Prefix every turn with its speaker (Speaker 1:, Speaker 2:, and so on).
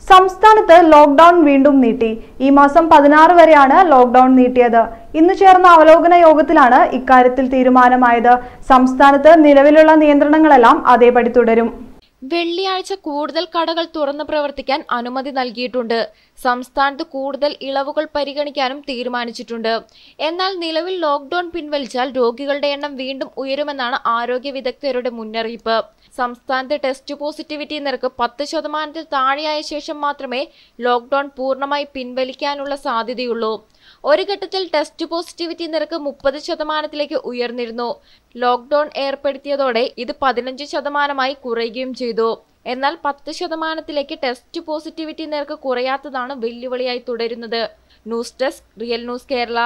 Speaker 1: സംസ്ഥാനത്ത് ലോക്ഡൌൺ വീണ്ടും നീട്ടി ഈ മാസം പതിനാറ് വരെയാണ് ലോക്ഡൌൺ നീട്ടിയത് ഇന്ന് ചേർന്ന അവലോകന യോഗത്തിലാണ് ഇക്കാര്യത്തിൽ തീരുമാനമായത് സംസ്ഥാനത്ത് നിലവിലുള്ള നിയന്ത്രണങ്ങളെല്ലാം അതേപടി തുടരും
Speaker 2: വെള്ളിയാഴ്ച കൂടുതൽ കടകൾ തുറന്ന് പ്രവർത്തിക്കാൻ അനുമതി നൽകിയിട്ടുണ്ട് സംസ്ഥാനത്ത് കൂടുതൽ ഇളവുകൾ പരിഗണിക്കാനും തീരുമാനിച്ചിട്ടുണ്ട് എന്നാൽ നിലവിൽ ലോക്ഡൌൺ പിൻവലിച്ചാൽ രോഗികളുടെ എണ്ണം വീണ്ടും ഉയരുമെന്നാണ് ആരോഗ്യ വിദഗ്ധരുടെ മുന്നറിയിപ്പ് സംസ്ഥാനത്തെ ടെസ്റ്റ് പോസിറ്റിവിറ്റി നിരക്ക് പത്ത് ശതമാനത്തിൽ താഴെയായ ശേഷം മാത്രമേ ലോക്ഡൌൺ പൂർണ്ണമായി പിൻവലിക്കാനുള്ള സാധ്യതയുള്ളൂ ഒരു ഘട്ടത്തിൽ ടെസ്റ്റ് പോസിറ്റിവിറ്റി നിരക്ക് മുപ്പത് ശതമാനത്തിലേക്ക് ഉയർന്നിരുന്നു ലോക്ഡൌൺ ഏർപ്പെടുത്തിയതോടെ ഇത് പതിനഞ്ച് ശതമാനമായി കുറയുകയും ചെയ്തു എന്നാൽ പത്ത് ശതമാനത്തിലേക്ക് ടെസ്റ്റ് പോസിറ്റിവിറ്റി നിരക്ക് കുറയാത്തതാണ് വെല്ലുവിളിയായി തുടരുന്നത് news desk real news Kerala